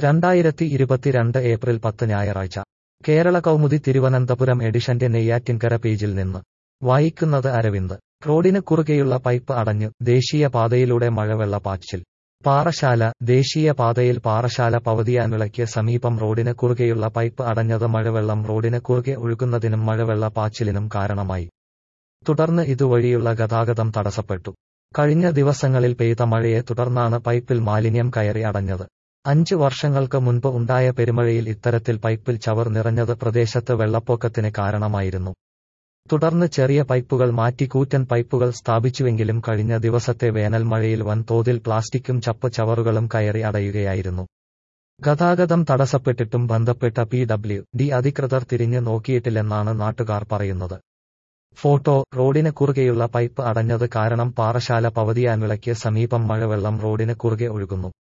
രണ്ടായിരത്തി ഇരുപത്തിരണ്ട് ഏപ്രിൽ പത്ത് ഞായറാഴ്ച കേരള കൗമുദി തിരുവനന്തപുരം എഡിഷന്റെ നെയ്യാറ്റിൻകര പേജിൽ നിന്ന് വായിക്കുന്നത് അരവിന്ദ് റോഡിന് കുറുകെയുള്ള പൈപ്പ് അടഞ്ഞു ദേശീയ പാതയിലൂടെ മഴവെള്ള പാച്ചിൽ പാറശാല ദേശീയ പാതയിൽ പാറശാല പവതിയാൻവിളയ്ക്ക് സമീപം റോഡിന് കുറുകെയുള്ള പൈപ്പ് അടഞ്ഞത് മഴവെള്ളം റോഡിന് കുറുകെ ഒഴുകുന്നതിനും മഴവെള്ള പാച്ചിലിനും കാരണമായി തുടർന്ന് ഇതുവഴിയുള്ള ഗതാഗതം തടസ്സപ്പെട്ടു കഴിഞ്ഞ ദിവസങ്ങളിൽ പെയ്ത മഴയെ തുടർന്നാണ് പൈപ്പിൽ മാലിന്യം കയറി അടഞ്ഞത് അഞ്ച് വർഷങ്ങൾക്ക് മുൻപ് ഉണ്ടായ പെരുമഴയിൽ ഇത്തരത്തിൽ പൈപ്പിൽ ചവർ നിറഞ്ഞത് പ്രദേശത്ത് വെള്ളപ്പൊക്കത്തിന് കാരണമായിരുന്നു തുടർന്ന് ചെറിയ പൈപ്പുകൾ മാറ്റി കൂറ്റൻ പൈപ്പുകൾ സ്ഥാപിച്ചുവെങ്കിലും കഴിഞ്ഞ ദിവസത്തെ വേനൽ മഴയിൽ വൻതോതിൽ പ്ലാസ്റ്റിക്കും ചപ്പ് ചവറുകളും കയറി അടയുകയായിരുന്നു ഗതാഗതം തടസ്സപ്പെട്ടിട്ടും ബന്ധപ്പെട്ട പി ഡബ്ല്യു ഡി അധികൃതർ തിരിഞ്ഞു നോക്കിയിട്ടില്ലെന്നാണ് നാട്ടുകാർ പറയുന്നത് ഫോട്ടോ റോഡിന് കുറുകെയുള്ള പൈപ്പ് അടഞ്ഞത് കാരണം പാറശാല പവതിയാൻവിളയ്ക്ക് സമീപം മഴവെള്ളം റോഡിന് കുറുകെ ഒഴുകുന്നു